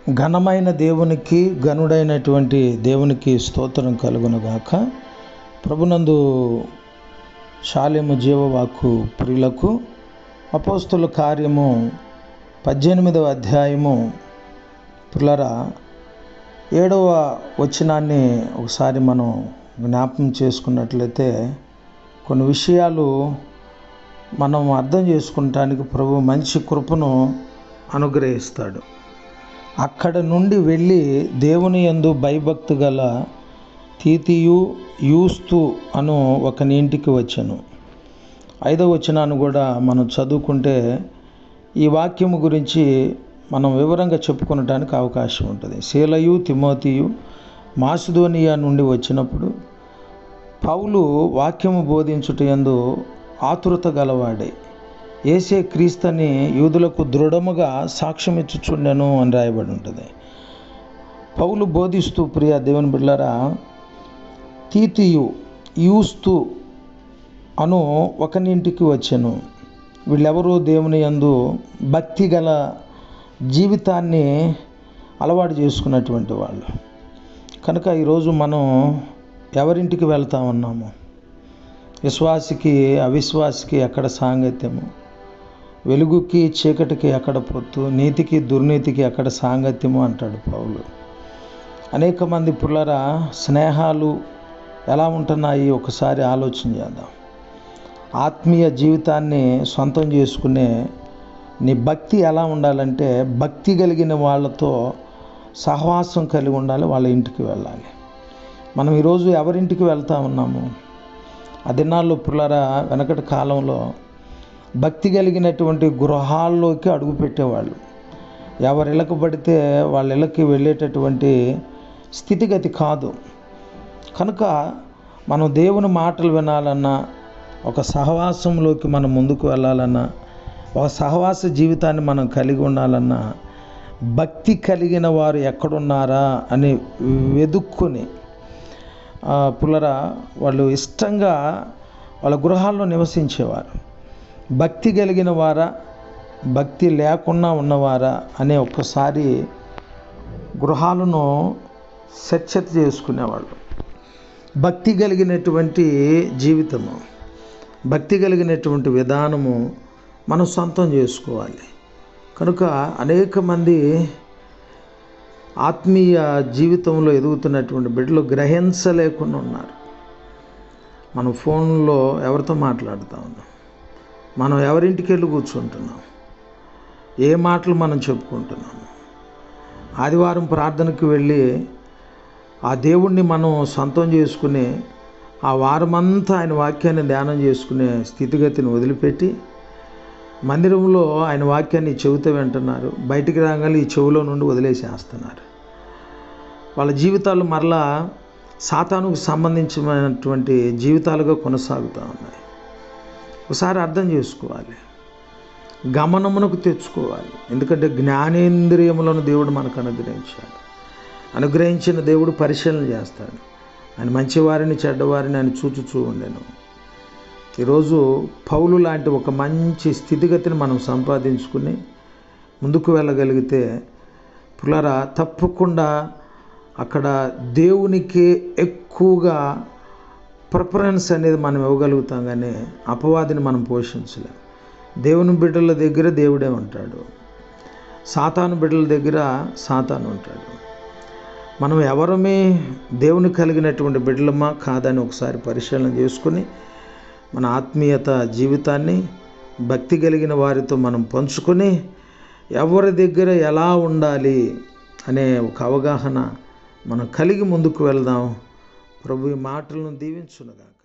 ఘనమైన దేవునికి గనుడైనటువంటి దేవునికి స్తోత్రం కలుగునుగాక ప్రభునందు శాలెము జీవవాకు ప్రియులకు అపోస్తుల కార్యము పద్దెనిమిదవ అధ్యాయము పిల్లరా ఏడవ వచనాన్ని ఒకసారి మనం జ్ఞాపకం చేసుకున్నట్లయితే కొన్ని విషయాలు మనం అర్థం చేసుకుంటానికి ప్రభు మంచి కృపను అనుగ్రహిస్తాడు అక్కడ నుండి వెళ్ళి దేవుని యందు భయభక్తి గల తీతియు యూస్తు అను ఒకని ఇంటికి వచ్చాను ఐదవ వచనాన్ని కూడా మనం చదువుకుంటే ఈ వాక్యము గురించి మనం వివరంగా చెప్పుకునడానికి అవకాశం ఉంటుంది శీలయు తిమోతియు మాసిదోనియా నుండి వచ్చినప్పుడు పౌలు వాక్యము బోధించుట యందు ఆతురత గలవాడే ఏసే క్రీస్తని యూదులకు దృఢముగా సాక్ష్యం ఇచ్చుచుండెను అని రాయబడి ఉంటుంది పౌలు బోధిస్తూ ప్రియ దేవుని బిడ్డలారా తీతియు యూస్తు అను ఒకనింటికి వచ్చాను వీళ్ళెవరూ దేవుని యందు భక్తి గల జీవితాన్ని అలవాటు చేసుకున్నటువంటి వాళ్ళు కనుక ఈరోజు మనం ఎవరింటికి వెళ్తా ఉన్నాము విశ్వాసికి అవిశ్వాసికి ఎక్కడ సాంగత్యము వెలుగుకి చీకటికి ఎక్కడ పొత్తు నీతికి దుర్నీతికి ఎక్కడ సాంగత్యము అంటాడు పౌలు అనేక మంది పుల్లర స్నేహాలు ఎలా ఉంటున్నాయి ఒకసారి ఆలోచన చేద్దాం ఆత్మీయ జీవితాన్ని సొంతం చేసుకునే నీ భక్తి ఎలా ఉండాలంటే భక్తి కలిగిన వాళ్ళతో సహవాసం కలిగి ఉండాలి వాళ్ళ ఇంటికి వెళ్ళాలి మనం ఈరోజు ఎవరింటికి వెళ్తా ఉన్నాము ఆ దినాల్లో పుల్లర వెనకటి కాలంలో భక్తి కలిగినటువంటి గృహాల్లోకి అడుగు పెట్టేవాళ్ళు ఎవరి ఇళ్ళకు పడితే వాళ్ళ ఇళ్ళకి వెళ్ళేటటువంటి స్థితిగతి కాదు కనుక మనం దేవుని మాటలు వినాలన్నా ఒక సహవాసంలోకి మనం ముందుకు వెళ్ళాలన్నా ఒక సహవాస జీవితాన్ని మనం కలిగి ఉండాలన్నా భక్తి కలిగిన వారు ఎక్కడున్నారా అని వెదుక్కుని పుల్లరా వాళ్ళు ఇష్టంగా వాళ్ళ గృహాల్లో నివసించేవారు భక్తి కలిగిన వారా భక్తి లేకుండా ఉన్నవారా అనే ఒక్కసారి గృహాలను స్వచ్ఛత చేసుకునేవాళ్ళు భక్తి కలిగినటువంటి జీవితము భక్తి కలిగినటువంటి విధానము మనం సొంతం చేసుకోవాలి కనుక అనేక మంది ఆత్మీయ జీవితంలో ఎదుగుతున్నటువంటి బిడ్డలు గ్రహించలేకుండా ఉన్నారు మనం ఫోన్లో ఎవరితో మాట్లాడుతూ ఉన్నాం మనం ఎవరింటికి వెళ్ళి కూర్చుంటున్నాం ఏ మాటలు మనం చెప్పుకుంటున్నాము ఆదివారం ప్రార్థనకు వెళ్ళి ఆ దేవుణ్ణి మనం సొంతం చేసుకుని ఆ వారమంతా ఆయన వాక్యాన్ని ధ్యానం చేసుకునే స్థితిగతిని వదిలిపెట్టి మందిరంలో ఆయన వాక్యాన్ని చెబుతూ వింటున్నారు బయటికి రాగానే ఈ చెవులో నుండి వదిలేసేస్తున్నారు వాళ్ళ జీవితాలు మరలా సాతానుకు సంబంధించినటువంటి జీవితాలుగా కొనసాగుతూ ఉన్నాయి ఒకసారి అర్థం చేసుకోవాలి గమనమునకు తెచ్చుకోవాలి ఎందుకంటే జ్ఞానేంద్రియములను దేవుడు మనకు అనుగ్రహించాడు అనుగ్రహించిన దేవుడు పరిశీలన చేస్తాడు ఆయన మంచివారిని చెడ్డవారిని ఆయన చూచుచూ ఉండేను ఈరోజు పౌలు లాంటి ఒక మంచి స్థితిగతిని మనం సంపాదించుకుని ముందుకు వెళ్ళగలిగితే పులరా తప్పకుండా అక్కడ దేవునికి ఎక్కువగా ప్రిఫరెన్స్ అనేది మనం ఇవ్వగలుగుతాం కానీ అపవాదిని మనం పోషించలేం దేవుని బిడ్డల దగ్గర దేవుడే ఉంటాడు సాతాను బిడ్డల దగ్గర సాతాను ఉంటాడు మనం ఎవరమే దేవుని కలిగినటువంటి బిడ్డలమా కాదని ఒకసారి పరిశీలన చేసుకుని మన ఆత్మీయత జీవితాన్ని భక్తి కలిగిన వారితో మనం పంచుకొని ఎవరి దగ్గర ఎలా ఉండాలి అనే ఒక అవగాహన మనం కలిగి ముందుకు వెళ్దాం ప్రభు ఈ మాటలను దీవించునుగాక